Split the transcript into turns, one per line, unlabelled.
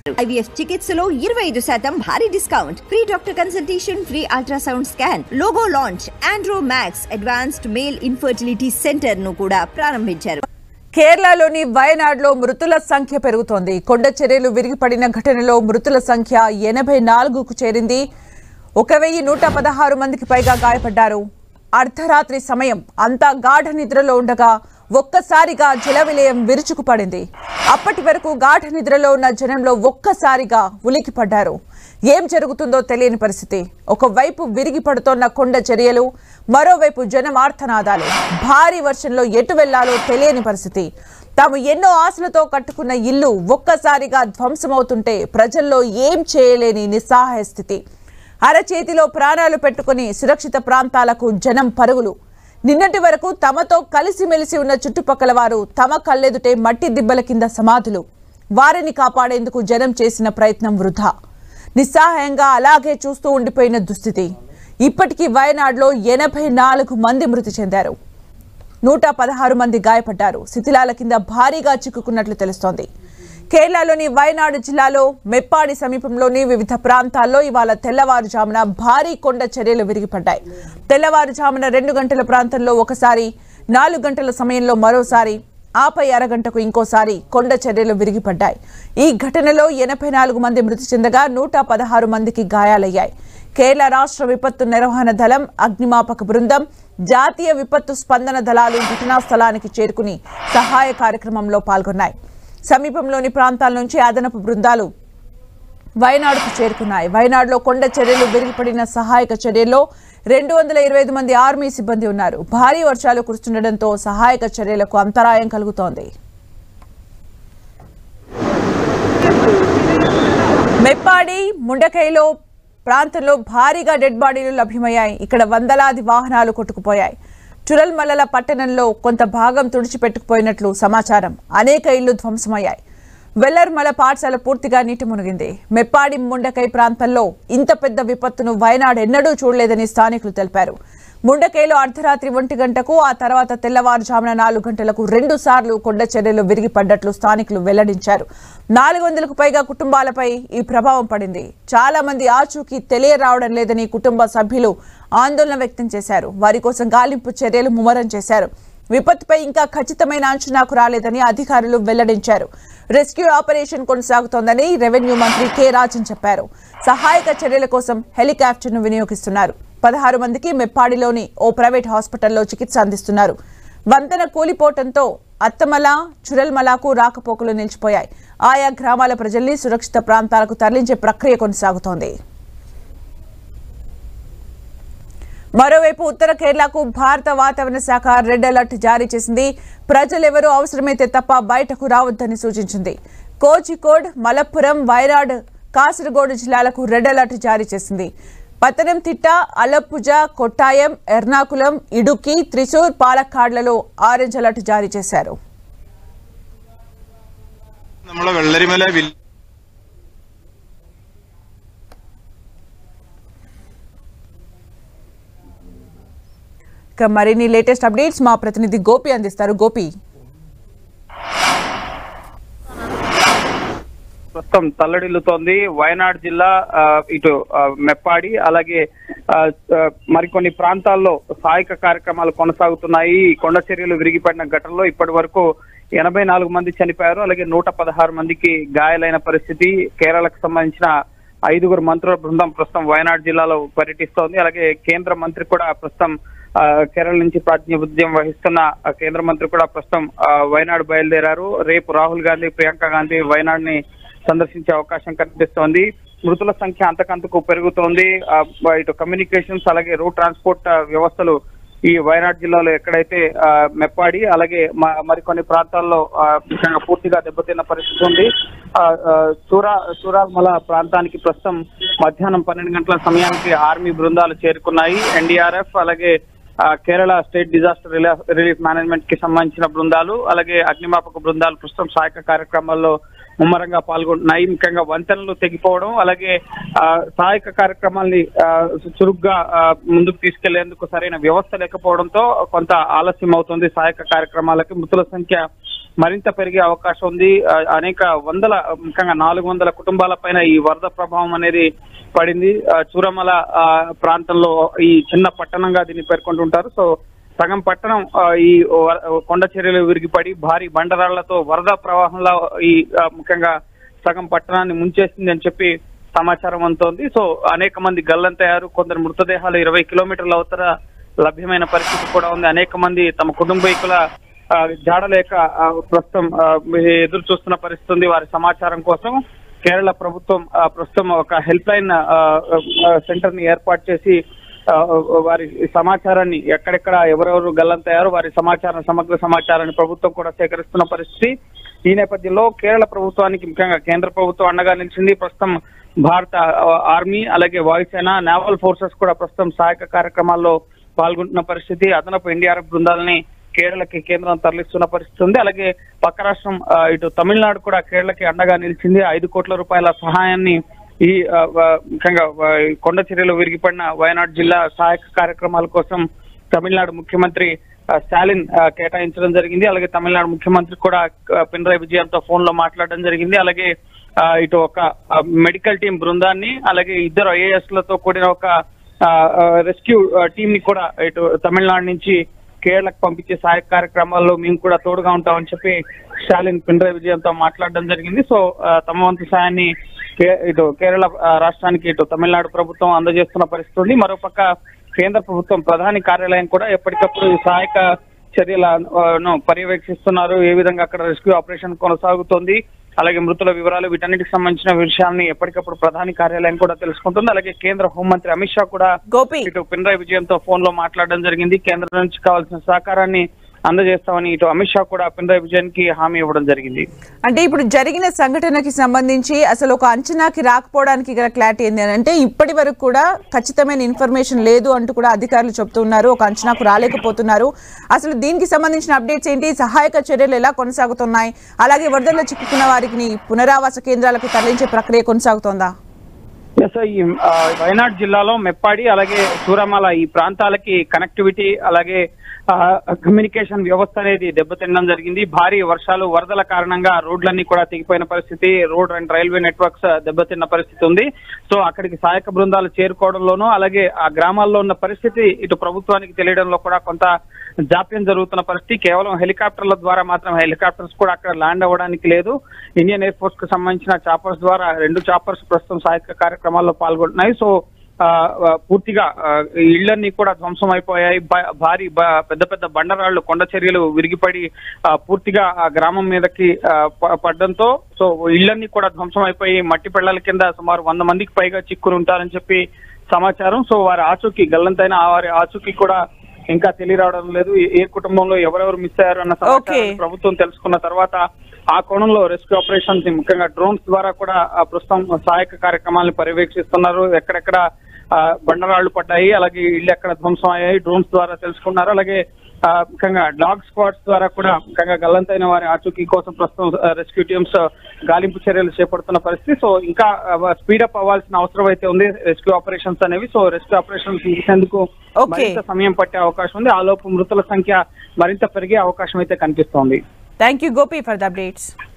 IVF చికిత్సలో ఇరవై ఐదు శాతం భారీ discount free doctor consultation free ultrasound scan logo launch Andro Max advanced male infertility centre ను కూడా ప్రారంభించారు
కేరళలోని వయనాడులో మృతుల సంఖ్య పెరుగుతోంది కొండ చర్యలు విరిగిపడిన ఘటనలో మృతుల సంఖ్య ఎనభై నాలుగుకు చేరింది ఒక వెయ్యి నూట పదహారు మందికి పైగా గాయపడ్డారు అర్ధరాత్రి సమయం అంతా గాఢ నిద్రలో ఉండగా ఒక్కసారిగా జల విలయం విరుచుకుపడింది అప్పటి వరకు గాఢ నిద్రలో ఉన్న జనంలో ఒక్కసారిగా ఉలికిపడ్డారు ఏం జరుగుతుందో తెలియని పరిస్థితి ఒకవైపు విరిగి పడుతోన్న కొండ చర్యలు మరోవైపు జనం ఆర్తనాదాలు భారీ వర్షంలో ఎటు వెళ్లాలో తెలియని పరిస్థితి తాము ఎన్నో ఆశలతో కట్టుకున్న ఇల్లు ఒక్కసారిగా ధ్వంసమవుతుంటే ప్రజల్లో ఏం చేయలేని నిస్సహాయ స్థితి అరచేతిలో ప్రాణాలు పెట్టుకుని సురక్షిత ప్రాంతాలకు జనం పరుగులు నిన్నటి వరకు తమతో కలిసిమెలిసి ఉన్న చుట్టుపక్కల వారు తమ కళ్ళెదుటే మట్టి దిబ్బల కింద సమాధులు వారిని కాపాడేందుకు జనం చేసిన ప్రయత్నం వృధా నిస్సహాయంగా అలాగే చూస్తూ ఉండిపోయిన దుస్థితి ఇప్పటికీ వయనాడులో ఎనభై నాలుగు మంది మృతి చెందారు నూట పదహారు మంది గాయపడ్డారు శిథిలాల కింద భారీగా చిక్కుకున్నట్లు తెలుస్తోంది కేరళలోని వయనాడు జిల్లాలో మెప్పాడి సమీపంలోని వివిధ ప్రాంతాల్లో ఇవాళ తెల్లవారుజామున భారీ కొండ చర్యలు విరిగిపడ్డాయి తెల్లవారుజామున రెండు గంటల ప్రాంతంలో ఒకసారి నాలుగు గంటల సమయంలో మరోసారి ఆపై అరగంటకు ఇంకోసారి కొండ చర్యలు విరిగిపడ్డాయి ఈ ఘటనలో ఎనభై నాలుగు మంది మృతి చెందగా నూట పదహారు మందికి గాయాలయ్యాయి కేరళ రాష్ట్ర విపత్తు నిర్వహణ దళం అగ్నిమాపక బృందం జాతీయ విపత్తు స్పందన దళాలు ఘటనా స్థలానికి చేరుకుని సహాయ కార్యక్రమంలో పాల్గొన్నాయి సమీపంలోని ప్రాంతాల నుంచి అదనపు బృందాలు వయనాడుకు చేరుకున్నాయి వయనాడులో కొండ చర్యలు విరిగిపడిన సహాయక చర్యల్లో రెండు వందల ఇరవై ఐదు మంది ఆర్మీ సిబ్బంది ఉన్నారు భారీ వర్షాలు కురుస్తుండటంతో సహాయక చర్యలకు అంతరాయం కలుగుతోంది మెప్పాడి ముండకైలో ప్రాంతంలో భారీగా డెడ్ బాడీలు లభ్యమయ్యాయి ఇక్కడ వందలాది వాహనాలు కొట్టుకుపోయాయి చురల్మల్లల పట్టణంలో కొంత భాగం తుడిచిపెట్టుకుపోయినట్లు సమాచారం అనేక ఇళ్లు ధ్వంసమయ్యాయి వెల్లర్మల పాఠశాల పూర్తిగా నీటి మునిగింది మెప్పాడి ముండకై ప్రాంతంలో ఇంత పెద్ద విపత్తును వయనాడు ఎన్నడూ చూడలేదని స్థానికులు తెలిపారు ముండకైలో అర్ధరాత్రి ఒంటి గంటకు ఆ తర్వాత తెల్లవారుజామున నాలుగు గంటలకు రెండు సార్లు కొండ చర్యలు విరిగిపడ్డట్లు స్థానికులు వెల్లడించారు నాలుగు వందలకు పైగా కుటుంబాలపై ఈ ప్రభావం పడింది చాలా మంది ఆచూకీ తెలియరావడం లేదని కుటుంబ సభ్యులు ఆందోళన వ్యక్తం చేశారు వారి కోసం గాలింపు చర్యలు ముమ్మరం చేశారు విపత్తుపై ఇంకా ఖచ్చితమైన అంచనాకు రాలేదని అధికారులు వెల్లడించారు రెస్క్యూ ఆపరేషన్ కొనసాగుతోందని రెవెన్యూ మంత్రి కె రాజన్ చెప్పారు సహాయక చర్యల కోసం హెలికాప్టర్ను వినియోగిస్తున్నారు పదహారు మందికి మెప్పాడిలోని ఓ ప్రైవేట్ హాస్పిటల్లో చికిత్స అందిస్తున్నారు వంతెన కూలిపోవడంతో అత్తమల చురల్మలకు రాకపోకలు నిలిచిపోయాయి ఆయా గ్రామాల ప్రజల్ని సురక్షిత ప్రాంతాలకు తరలించే ప్రక్రియ కొనసాగుతోంది మరోవైపు ఉత్తర కేరళకు భారత వాతావరణ శాఖ రెడ్ అలర్ట్ జారీ చేసింది ప్రజలెవరూ అవసరమైతే తప్ప బయటకు రావద్దని సూచించింది కోజికోడ్ మలప్పురం వైరాడ్ కాసరగోడు జిల్లాలకు రెడ్ అలర్ట్ జారీ చేసింది పతనంతిట్ట అలప్పుజ కొట్టాయం ఎర్నాకులం ఇడుక్కి త్రిశూర్ పాలక్కాడ్లలో ఆరెంజ్ అలర్ట్ జారీ చేశారు
നമ്മളെ വെള്ളരിമല വില്ല
ఇక మరిన్ని లేటెస్ట్ అప్డేట్స్ మా ప్రతినిధి గోపి అందిస్తారు గోపి
ప్రస్తుతం తల్లడిల్లుతోంది వయనాడ్ జిల్లా ఆ, ఇటు ఆ, మెప్పాడి అలాగే ఆ, ఆ, మరికొన్ని ప్రాంతాల్లో సహాయక కార్యక్రమాలు కొనసాగుతున్నాయి ఈ కొండ చర్యలు విరిగిపడిన ఘటనలో ఇప్పటి వరకు ఎనభై నాలుగు మంది చనిపోయారు అలాగే నూట పదహారు మందికి గాయాలైన పరిస్థితి కేరళకు సంబంధించిన ఐదుగురు మంత్రుల బృందం ప్రస్తుతం వయనాడ్ జిల్లాలో పర్యటిస్తోంది అలాగే కేంద్ర మంత్రి కూడా ప్రస్తుతం ఆ, కేరళ నుంచి ప్రాతినిధ్యం వహిస్తున్న ఆ, కేంద్ర మంత్రి కూడా ప్రస్తుతం ఆ, వయనాడు బయలుదేరారు రేపు రాహుల్ గాంధీ ప్రియాంక గాంధీ వయనాడుని సందర్శించే అవకాశం కనిపిస్తోంది మృతుల సంఖ్య అంతకంతకు పెరుగుతోంది ఆ, ఇటు కమ్యూనికేషన్స్ అలాగే రోడ్ ట్రాన్స్పోర్ట్ ఆ, వ్యవస్థలు ఈ వయనాడ్ జిల్లాలో ఎక్కడైతే ఆ, మెప్పాడి అలాగే మ- మరికొన్ని ప్రాంతాల్లో ఆ, ముఖ్యంగా పూర్తిగా దెబ్బతిన్న పరిస్థితి ఉంది ఆ, ఆ, సూరా సూరామల ప్రాంతానికి ప్రస్తుతం మధ్యాహ్నం పన్నెండు గంటల సమయానికి ఆర్మీ బృందాలు చేరుకున్నాయి ఎన్డీఆర్ఎఫ్ అలాగే ఆ, Kerala state disaster relief relief management కి సంబంధించిన బృందాలు అలాగే అగ్నిమాపక బృందాలు ప్రస్తుతం సహాయక కార్యక్రమాల్లో ముమ్మరంగా పాల్గొంటున్నాయి ముఖ్యంగా వంతెనలు తెగిపోవడం అలాగే ఆ, సహాయక కార్యక్రమాల్ని ఆ, చురుగ్గా ఆ, ముందుకు తీసుకెళ్లేందుకు సరైన వ్యవస్థ లేకపోవడంతో కొంత ఆలస్యం అవుతుంది సహాయక కార్యక్రమాలకి మృతుల సంఖ్య మరింత పెరిగే అవకాశం ఉంది ఆ, అనేక వందల ముఖ్యంగా నాలుగు వందల కుటుంబాల పైన ఈ వరద ప్రభావం అనేది పడింది ఆ, చూరమల ఆ, ప్రాంతంలో ఈ చిన్న పట్టణంగా దీన్ని పేర్కొంటుంటారు సో సగం పట్టణం ఆ, ఈ వ- కొండ చర్యలు విరిగిపడి భారీ బండరాళ్లతో వరద ప్రవాహంలో ఈ ఆ, ముఖ్యంగా సగం పట్టణాన్ని ముంచేసింది అని చెప్పి సమాచారం అందుతోంది సో అనేక మంది గల్లంతయ్యారు కొందరు మృతదేహాలు ఇరవై కిలోమీటర్ల అవతల లభ్యమైన పరిస్థితి కూడా ఉంది అనేక మంది తమ కుటుంబీకుల ఆ, జాడలేక ఆ, ప్రస్తుతం ఆ, ఎదురు చూస్తున్న పరిస్థితి ఉంది వారి సమాచారం కోసం కేరళ ప్రభుత్వం ఆ, ప్రస్తుతం ఒక హెల్ప్ లైన్ సెంటర్ ని ఏర్పాటు చేసి ఆ, వారి సమాచారాన్ని ఎక్కడెక్కడ ఎవరెవరు గల్లంతయ్యారో వారి సమాచారం సమగ్ర సమాచారాన్ని ప్రభుత్వం కూడా సేకరిస్తున్న పరిస్థితి ఈ నేపథ్యంలో కేరళ ప్రభుత్వానికి ముఖ్యంగా కేంద్ర ప్రభుత్వం అండగా నిలిచింది ప్రస్తుతం భారత ఆ, ఆర్మీ అలాగే వాయుసేన నేవల్ ఫోర్సెస్ కూడా ప్రస్తుతం సహాయక కార్యక్రమాల్లో పాల్గొంటున్న పరిస్థితి అదనపు ఎన్డీఆర్ఎఫ్ బృందాలని కేరళకి కేంద్రం తరలిస్తున్న పరిస్థితి ఉంది అలాగే పక్క రాష్ట్రం ఆ, ఇటు తమిళనాడు కూడా కేరళకి అండగా నిలిచింది ఐదు కోట్ల రూపాయల సహాయాన్ని ఈ ఆ, ఆ, ముఖ్యంగా ఆ, ఈ కొండ చర్యలు విరిగిపడిన వయనాడ్ జిల్లా సహాయక కార్యక్రమాల కోసం తమిళనాడు ముఖ్యమంత్రి ఆ, స్టాలిన్ ఆ, కేటాయించడం జరిగింది అలాగే తమిళనాడు ముఖ్యమంత్రి కూడా ఆ, పినరాయి విజయంతో ఫోన్ లో మాట్లాడడం జరిగింది అలాగే ఆ, ఇటు ఒక ఆ, మెడికల్ టీం బృందాన్ని అలాగే ఇద్దరు ఐఏఎస్ లతో కూడిన ఒక ఆ, ఆ, రెస్క్యూ ఆ, టీం ని కూడా ఇటు తమిళనాడు నుంచి కేరళకు పంపించే సహాయక కార్యక్రమాల్లో మేము కూడా తోడుగా ఉంటామని చెప్పి స్టాలిన్ పినరాయి విజయంతో మాట్లాడడం జరిగింది సో ఆ, తమ వంతు సాయాన్ని కే- ఇటు కేరళ ఆ, రాష్ట్రానికి ఇటు తమిళనాడు ప్రభుత్వం అందజేస్తున్న పరిస్థితి ఉంది మరోపక్క కేంద్ర ప్రభుత్వం ప్రధాని కార్యాలయం కూడా ఎప్పటికప్పుడు ఈ సహాయక చర్యలను పర్యవేక్షిస్తున్నారు ఏ విధంగా అక్కడ రెస్క్యూ ఆపరేషన్ కొనసాగుతోంది అలాగే మృతుల వివరాలు వీటన్నిటికి సంబంధించిన విషయాన్ని ఎప్పటికప్పుడు ప్రధాని కార్యాలయం కూడా తెలుసుకుంటుంది అలాగే కేంద్ర హోంమంత్రి అమిత్ షా కూడా
గోపి
ఇటు పినరాయి విజయంతో ఫోన్ లో మాట్లాడడం జరిగింది కేంద్రం నుంచి కావాల్సిన సహకారాన్ని అందజేస్తామని ఇటు అమిత్ షా కూడా పినరాయి విజయన్ కి హామీ ఇవ్వడం జరిగింది
అంటే ఇప్పుడు జరిగిన సంఘటనకి సంబంధించి అసలు ఒక అంచనాకి రాకపోవడానికి గల క్లారిటీ ఏంటి అని అంటే ఇప్పటి వరకు కూడా ఖచ్చితమైన ఇన్ఫర్మేషన్ లేదు అంటూ కూడా అధికారులు చెప్తున్నారు ఒక అంచనాకు రాలేకపోతున్నారు అసలు దీనికి సంబంధించిన అప్డేట్స్ ఏంటి సహాయక చర్యలు ఎలా కొనసాగుతున్నాయి అలాగే వరదల్లో చిక్కుకున్న వారికి పునరావాస కేంద్రాలకు తరలించే ప్రక్రియ కొనసాగుతోందా
ఎస్ ఈ ఆ, వయనాడ్ జిల్లాలో మెప్పాడి అలాగే సూరమాల ఈ ప్రాంతాలకి కనెక్టివిటీ అలాగే ఆ, కమ్యూనికేషన్ వ్యవస్థ అనేది దెబ్బతినడం జరిగింది భారీ వర్షాలు వరదల కారణంగా రోడ్లన్నీ కూడా తెగిపోయిన పరిస్థితి రోడ్ అండ్ రైల్వే నెట్వర్క్స్ దెబ్బతిన్న పరిస్థితి ఉంది సో అక్కడికి సహాయక బృందాలు చేరుకోవడంలోనూ అలాగే ఆ గ్రామాల్లో ఉన్న పరిస్థితి ఇటు ప్రభుత్వానికి తెలియడంలో కూడా కొంత జాప్యం జరుగుతున్న పరిస్థితి కేవలం హెలికాప్టర్ల ద్వారా మాత్రం హెలికాప్టర్స్ కూడా అక్కడ ల్యాండ్ అవ్వడానికి లేదు ఇండియన్ ఎయిర్ ఫోర్స్ కు సంబంధించిన చాపర్స్ ద్వారా రెండు చాపర్స్ ప్రస్తుతం సహాయక కార్యక్రమాల్లో పాల్గొంటున్నాయి సో ఆ, ఆ, పూర్తిగా ఆ, ఈ ఇళ్లన్నీ కూడా ధ్వంసం అయిపోయాయి భా- భారీ బ- పెద్ద పెద్ద బండరాళ్లు కొండ చర్యలు విరిగిపడి ఆ, పూర్తిగా ఆ గ్రామం మీదకి ఆ, ప- పడ్డంతో సో ఇళ్లన్నీ కూడా ధ్వంసం అయిపోయి మట్టి పెళ్లల కింద సుమారు వంద మందికి పైగా చిక్కుని ఉంటారని చెప్పి సమాచారం సో వారి ఆచూకీ గల్లంతైన ఆ వారి ఆచూకీ కూడా ఇంకా తెలియరావడం లేదు ఏ- ఏ కుటుంబంలో ఎవరెవరు మిస్ అయ్యారు అన్న సమాచారం
Okay.
ప్రభుత్వం తెలుసుకున్న తర్వాత ఆ కోణంలో రెస్క్యూ ఆపరేషన్స్ ని ముఖ్యంగా డ్రోన్స్ ద్వారా కూడా ఆ ప్రస్తుతం సహాయక కార్యక్రమాలను పర్యవేక్షిస్తున్నారు ఎక్కడెక్కడ ఆ, బండరాళ్లు పడ్డాయి అలాగే ఇల్లు ఎక్కడ ధ్వంసం అయ్యాయి డ్రోన్స్ ద్వారా తెలుసుకున్నారు అలాగే ఆ, ముఖ్యంగా డాగ్ స్క్వాడ్స్ ద్వారా కూడా ముఖ్యంగా గల్లంతైన వారి ఆచూకీ కోసం ప్రస్తుతం రెస్క్యూ టీమ్స్ గాలింపు చర్యలు చేపడుతున్న పరిస్థితి సో ఇంకా స్పీడప్ అవ్వాల్సిన అవసరం అయితే ఉంది రెస్క్యూ ఆపరేషన్స్ అనేవి సో రెస్క్యూ ఆపరేషన్స్ ముగిసేందుకు
Okay.
మరింత సమయం పట్టే అవకాశం ఉంది ఆ లోపు మృతుల సంఖ్య మరింత పెరిగే అవకాశం అయితే కనిపిస్తోంది
thank you Gopi for the updates